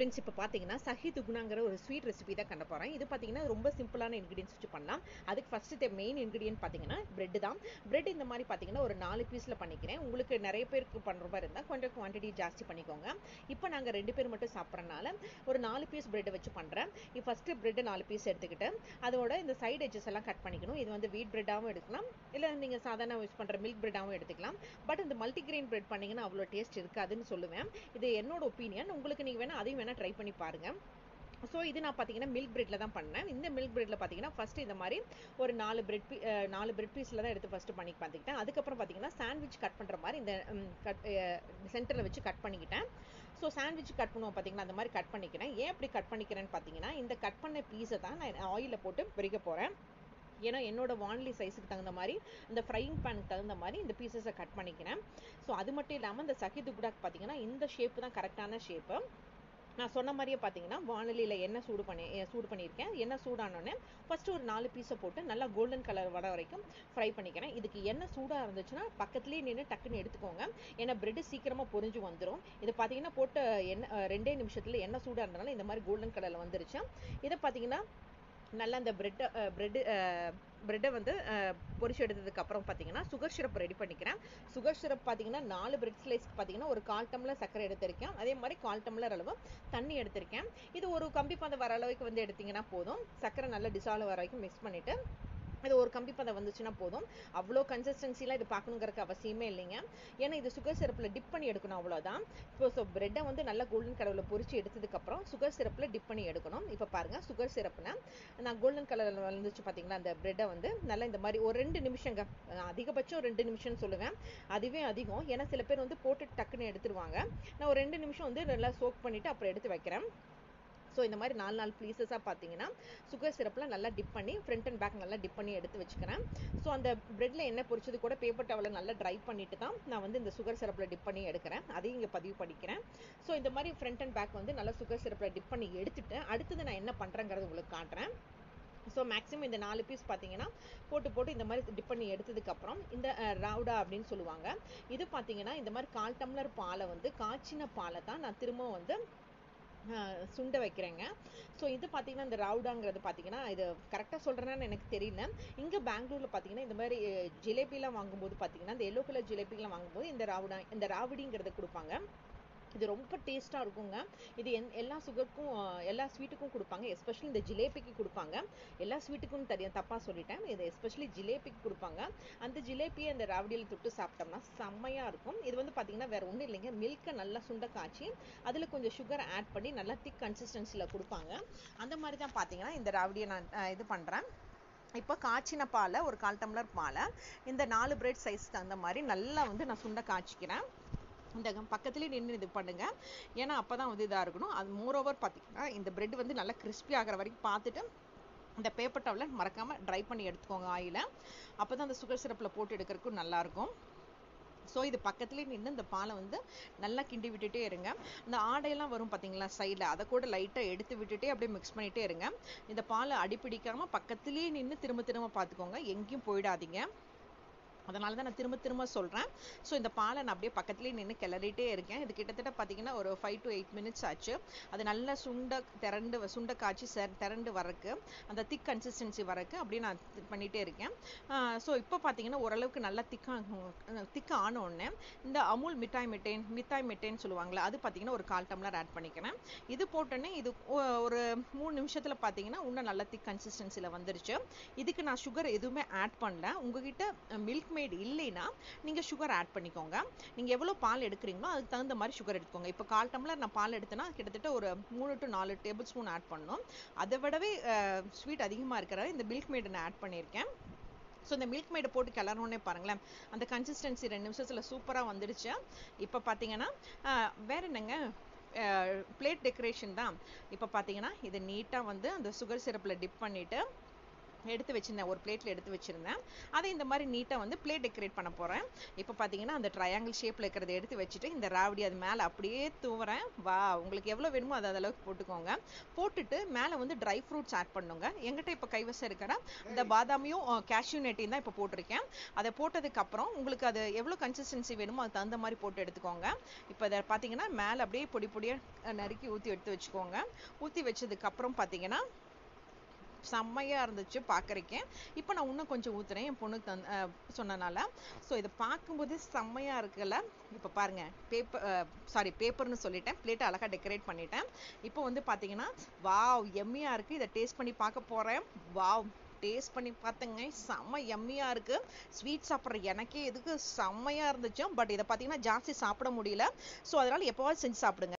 friends இப்போ பார்த்தீங்கன்னா சஹி துகுனாங்கிற ஒரு ஸ்வீட் ரெசிபி தான் கண்ட போகிறேன் இது பார்த்தீங்கன்னா ரொம்ப சிம்பிளான இன்க்ரீடியன்ஸ் வச்சு பண்ணலாம் அதுக்கு ஃபஸ்ட்டு மெயின் இன்க்ரீடியன்ட் பார்த்தீங்கன்னா பிரெட் தான் பிரெட் இந்த மாதிரி பார்த்தீங்கன்னா ஒரு நாலு பீஸில் பண்ணிக்கிறேன் உங்களுக்கு நிறைய பேருக்கு பண்ணுற மாதிரி இருந்தால் கொஞ்சம் குவான்டிட்டி ஜாஸ்தி பண்ணிக்கோங்க இப்போ நாங்கள் ரெண்டு பேர் மட்டும் சாப்பிட்றனால ஒரு நாலு பீஸ் பிரெட் வச்சு பண்ணுறேன் இப்போ ஃபஸ்ட்டு பிரெட் நாலு பீஸ் எடுத்துக்கிட்டு அதோட இந்த சைடு எட்ஜஸ் எல்லாம் கட் பண்ணிக்கணும் இது வந்து வீட் பிரெட்டாகவும் எடுக்கலாம் இல்லை நீங்கள் சாதாரண யூஸ் பண்ணுற மில்க் பிரெட்டாகவும் எடுத்துக்கலாம் பட் இந்த மல்டிகிரெயின் பிரெட் பண்ணிங்கன்னா அவ்வளோ டேஸ்ட் இருக்காதுன்னு சொல்லுவேன் இது என்னோட ஒப்பீனியன் உங்களுக்கு நீங்கள் வேணால் அதையும் வேணால் ட்ரை பண்ணி பாருங்கள் ஸோ இது நான் பார்த்தீங்கன்னா மில்க் பிரெட்டில் தான் பண்ணேன் இந்த மில்க் பிரெட்டில் பார்த்தீங்கன்னா ஃபஸ்ட்டு இந்த மாதிரி ஒரு நாலு பிரெட் பீ நாலு பிரெட் பீஸில் தான் எடுத்து ஃபஸ்ட்டு பண்ணி பார்த்துக்கிட்டேன் அதுக்கப்புறம் பார்த்தீங்கன்னா சாண்ட்விச் கட் பண்ணுற மாதிரி இந்த கட் சென்டரில் வச்சு கட் பண்ணிக்கிட்டேன் ஸோ சாண்ட்விச் கட் பண்ணுவோம் பார்த்தீங்கன்னா அந்த மாதிரி கட் பண்ணிக்கிறேன் ஏன் அப்படி கட் பண்ணிக்கிறேன்னு பார்த்தீங்கன்னா இந்த கட் பண்ண பீஸை தான் நான் ஆயிலில் போட்டு பிரிக்க போகிறேன் ஏன்னா என்னோட வான்லி சைஸுக்கு தகுந்த மாதிரி இந்த ஃப்ரைங் பேனுக்கு தகுந்த மாதிரி இந்த பீசஸை கட் பண்ணிக்கிறேன் ஸோ அது மட்டும் இல்லாமல் இந்த சக்கி துக்குடாக் பார்த்தீங்கன்னா இந்த ஷேப்பு தான் கரெக்டான ஷேப்பு நான் சொன்ன மாதிரியே பார்த்தீங்கன்னா வானலியில் எண்ணெய் சூடு பண்ணி சூடு பண்ணியிருக்கேன் எண்ணெய் சூடானோடனே ஃபஸ்ட்டு ஒரு நாலு பீஸை போட்டு நல்லா கோல்டன் கலர் வர வரைக்கும் ஃப்ரை பண்ணிக்கிறேன் இதுக்கு எண்ணெய் சூடாக இருந்துச்சுன்னா பக்கத்துலேயே நின்று டக்குன்னு எடுத்துக்கோங்க ஏன்னா பிரெட்டு சீக்கிரமாக பொரிஞ்சு வந்துடும் இது பார்த்தீங்கன்னா போட்ட எண்ணெய் ரெண்டே நிமிஷத்தில் எண்ணெய் சூடாக இருந்தனால இந்த மாதிரி கோல்டன் கலரில் வந்துருச்சு இதை பார்த்தீங்கன்னா நல்லா அந்த பிரெட்டை பிரெட்டு பிரெட்டை வந்து பொரிச்சு எடுத்ததுக்கு அப்புறம் பார்த்தீங்கன்னா சுகர் சிரப் ரெடி பண்ணிக்கிறேன் சுகர் சிரப் பார்த்தீங்கன்னா நாலு பிரெட் ஸ்லைஸ்க்கு பார்த்தீங்கன்னா ஒரு கால் டம்ளர் சர்க்கரை எடுத்திருக்கேன் அதே மாதிரி கால் டம்ளர் அளவு தண்ணி எடுத்திருக்கேன் இது ஒரு கம்பி பதம் வர அளவுக்கு வந்து எடுத்தீங்கன்னா போதும் சர்க்கரை நல்லா டிசால்வ் வர வரைக்கும் மிக்ஸ் பண்ணிவிட்டு இது ஒரு கம்பி பதம் வந்துச்சுன்னா போதும் அவ்வளோ கன்சிஸ்டன்சிலாம் இது பார்க்கணுங்கிறதுக்கு அவசியமே இல்லைங்க ஏன்னா இது சுகர் சிரப்பில் டிப் பண்ணி எடுக்கணும் அவ்வளோதான் இப்போ ஸோ பிரெட்டை வந்து நல்லா கோல்டன் கலரில் பொரிச்சு எடுத்ததுக்கப்புறம் சுகர் சிரப்பில் டிப் பண்ணி எடுக்கணும் இப்போ பாருங்கள் சுகர் சிரப்னா நான் கோல்டன் கலரில் வந்துச்சு பார்த்தீங்களா அந்த பிரெட்டை வந்து நல்லா இந்த மாதிரி ஒரு ரெண்டு நிமிஷங்க அதிகபட்சம் ரெண்டு நிமிஷம்னு சொல்லுவேன் அதுவே அதிகம் ஏன்னா சில பேர் வந்து போட்டு டக்குன்னு எடுத்துருவாங்க நான் ஒரு ரெண்டு நிமிஷம் வந்து நல்லா சோக் பண்ணிவிட்டு அப்புறம் எடுத்து வைக்கிறேன் ஸோ இந்த மாதிரி நாலு நாலு பீசஸாக பார்த்தீங்கன்னா சுகர் சிரப்பில் நல்லா டிப் பண்ணி ஃப்ரண்ட் அண்ட் பேக் நல்லா டிப் பண்ணி எடுத்து வச்சுக்கிறேன் ஸோ அந்த பிரெட்டில் என்ன பொரிச்சது கூட பேப்பர் டவலை நல்லா ட்ரை பண்ணிட்டு தான் நான் வந்து இந்த சுகர் சிரப்பில் டிப் பண்ணி எடுக்கிறேன் அதையும் இங்கே பதிவு பண்ணிக்கிறேன் ஸோ இந்த மாதிரி ஃப்ரண்ட் அண்ட் பேக் வந்து நல்லா சுகர் சிரப்பில் டிப் பண்ணி எடுத்துட்டு அடுத்தது நான் என்ன பண்ணுறேங்கிறது உங்களுக்கு காட்டுறேன் ஸோ மேக்ஸிமம் இந்த நாலு பீஸ் பார்த்தீங்கன்னா போட்டு போட்டு இந்த மாதிரி டிப் பண்ணி எடுத்ததுக்கப்புறம் இந்த ரவுடா அப்படின்னு சொல்லுவாங்க இது பார்த்தீங்கன்னா இந்த மாதிரி கால் டம்ளர் பாலை வந்து காய்ச்சின பாலை தான் நான் திரும்ப வந்து சுண்ட வைக்கிறேங்க ஸோ இது பார்த்தீங்கன்னா இந்த ரவுடாங்கிறது பார்த்தீங்கன்னா இது கரெக்டாக சொல்கிறேன்னு எனக்கு தெரியல இங்கே பெங்களூரில் பார்த்தீங்கன்னா இந்த மாதிரி ஜிலேபிலாம் வாங்கும்போது பார்த்தீங்கன்னா இந்த எல்லோ கலர் ஜிலேபிலாம் வாங்கும்போது இந்த ராவுடா இந்த ராவடிங்கிறத கொடுப்பாங்க இது ரொம்ப டேஸ்ட்டாக இருக்குங்க இது என் எல்லா சுகருக்கும் எல்லா ஸ்வீட்டுக்கும் கொடுப்பாங்க எஸ்பெஷலி இந்த ஜிலேபிக்கு கொடுப்பாங்க எல்லா ஸ்வீட்டுக்கும் தெரியும் தப்பாக சொல்லிட்டேன் இது எஸ்பெஷலி ஜிலேபிக்கு கொடுப்பாங்க அந்த ஜிலேபியை அந்த ராவடியில் தொட்டு சாப்பிட்டோம்னா செம்மையாக இருக்கும் இது வந்து பார்த்தீங்கன்னா வேறு ஒன்றும் இல்லைங்க மில்கை நல்லா சுண்ட காய்ச்சி அதில் கொஞ்சம் சுகர் ஆட் பண்ணி நல்லா திக் கன்சிஸ்டன்சியில் கொடுப்பாங்க அந்த மாதிரி தான் பார்த்தீங்கன்னா இந்த ராவடியை நான் இது பண்ணுறேன் இப்போ காய்ச்சின பாலை ஒரு கால் டம்ளர் பாலை இந்த நாலு பிரெட் சைஸ்க்கு அந்த மாதிரி நல்லா வந்து நான் சுண்ட காய்ச்சிக்கிறேன் இந்த பக்கத்துலேயே நின்று இது பண்ணுங்க ஏன்னா அப்போ தான் வந்து இதாக இருக்கணும் அது மோரோவர் பார்த்தீங்கன்னா இந்த பிரெட் வந்து நல்லா கிறிஸ்பி ஆகிற வரைக்கும் பார்த்துட்டு இந்த பேப்பர் டவலில் மறக்காமல் ட்ரை பண்ணி எடுத்துக்கோங்க ஆயில அப்போ தான் அந்த சுகர் சிரப்பில் போட்டு எடுக்கிறதுக்கும் நல்லாயிருக்கும் ஸோ இது பக்கத்துலேயே நின்று இந்த பாலை வந்து நல்லா கிண்டி விட்டுட்டே இருங்க இந்த ஆடையெல்லாம் வரும் பார்த்தீங்களா சைடில் அதை கூட லைட்டாக எடுத்து விட்டுட்டே அப்படியே மிக்ஸ் பண்ணிகிட்டே இருங்க இந்த பாலை அடிப்பிடிக்காமல் பக்கத்துலேயே நின்று திரும்ப திரும்ப பார்த்துக்கோங்க எங்கேயும் போயிடாதீங்க அதனால தான் நான் திரும்ப திரும்ப சொல்கிறேன் ஸோ இந்த பாலை நான் அப்படியே பக்கத்துலேயே நின்று கிளறிட்டே இருக்கேன் இது கிட்டத்தட்ட பார்த்தீங்கன்னா ஒரு ஃபைவ் டு எயிட் மினிட்ஸ் ஆச்சு அது நல்லா சுண்ட திரண்டு சுண்ட காய்ச்சி சர் திரண்டு வரக்கு அந்த திக் கன்சிஸ்டன்சி வரக்கு அப்படியே நான் பண்ணிகிட்டே இருக்கேன் ஸோ இப்போ பார்த்தீங்கன்னா ஓரளவுக்கு நல்லா திக்காக திக்க ஆன உடனே இந்த அமுல் மிட்டாய் மிட்டேன் மிட்டாய் மிட்டேன்னு சொல்லுவாங்களே அது பார்த்தீங்கன்னா ஒரு கால் டம்ளர் ஆட் பண்ணிக்கிறேன் இது போட்டோன்னே இது ஒரு மூணு நிமிஷத்தில் பார்த்தீங்கன்னா இன்னும் நல்லா திக் கன்சிஸ்டன்சியில் வந்துருச்சு இதுக்கு நான் சுகர் எதுவுமே ஆட் பண்ணல உங்ககிட்ட மில்க் மேட் இல்லைன்னா நீங்கள் சுகர் ஆட் பண்ணிக்கோங்க நீங்கள் எவ்வளோ பால் எடுக்கிறீங்களோ அதுக்கு தகுந்த மாதிரி சுகர் எடுத்துக்கோங்க இப்போ கால் டம்ளர் நான் பால் எடுத்தேன்னா கிட்டத்தட்ட ஒரு மூணு டு நாலு டேபிள் ஸ்பூன் ஆட் பண்ணணும் அதை விடவே ஸ்வீட் அதிகமாக இருக்கிற இந்த மில்க் மேட் நான் ஆட் பண்ணியிருக்கேன் ஸோ இந்த மில்க் மேடை போட்டு கிளறணுன்னே பாருங்களேன் அந்த கன்சிஸ்டன்சி ரெண்டு நிமிஷத்தில் சூப்பராக வந்துடுச்சு இப்போ பார்த்தீங்கன்னா வேற என்னங்க பிளேட் டெக்கரேஷன் தான் இப்போ பார்த்தீங்கன்னா இது நீட்டாக வந்து அந்த சுகர் சிரப்பில் டிப் பண்ணிவிட்டு எடுத்து வச்சிருந்தேன் ஒரு பிளேட்டில் எடுத்து வச்சிருந்தேன் அதை இந்த மாதிரி நீட்டாக வந்து பிளேட் டெக்கரேட் பண்ண போகிறேன் இப்போ பார்த்தீங்கன்னா அந்த ட்ரையாங்கிள் ஷேப்பில் இருக்கிறத எடுத்து வச்சுட்டு இந்த ராவடி அது மேலே அப்படியே தூவுறேன் வா உங்களுக்கு எவ்வளோ வேணுமோ அது அந்த அளவுக்கு போட்டுக்கோங்க போட்டுட்டு மேலே வந்து ட்ரை ஃப்ரூட்ஸ் ஆட் பண்ணுங்க எங்கிட்ட இப்போ கைவசம் இருக்கிற இந்த பாதாமியும் கேஷ்யூ நெட்டையும் தான் இப்போ போட்டிருக்கேன் அதை போட்டதுக்கப்புறம் உங்களுக்கு அது எவ்வளோ கன்சிஸ்டன்சி வேணுமோ அது தகுந்த மாதிரி போட்டு எடுத்துக்கோங்க இப்போ இதை பார்த்தீங்கன்னா மேலே அப்படியே பொடி பொடியாக நறுக்கி ஊற்றி எடுத்து வச்சுக்கோங்க ஊற்றி வச்சதுக்கப்புறம் பார்த்தீங்கன்னா செம்மையா இருந்துச்சு பார்க்கறக்கே இப்போ நான் இன்னும் கொஞ்சம் ஊத்துறேன் என் பொண்ணுக்கு தந் அஹ் சொன்னனால ஸோ இதை பார்க்கும்போது செம்மையா இருக்குல்ல இப்போ பாருங்க பேப்பர் சாரி பேப்பர்னு சொல்லிட்டேன் பிளேட்டை அழகா டெக்கரேட் பண்ணிட்டேன் இப்போ வந்து பார்த்தீங்கன்னா வாவ் எம்மியா இருக்கு இதை டேஸ்ட் பண்ணி பார்க்க போறேன் வாவ் டேஸ்ட் பண்ணி பார்த்தேங்க செம்ம எம்மியா இருக்கு ஸ்வீட் சாப்பிட்ற எனக்கே எதுக்கு செம்மையா இருந்துச்சு பட் இதை பார்த்தீங்கன்னா ஜாஸ்தி சாப்பிட முடியல ஸோ அதனால எப்போவாவது செஞ்சு சாப்பிடுங்க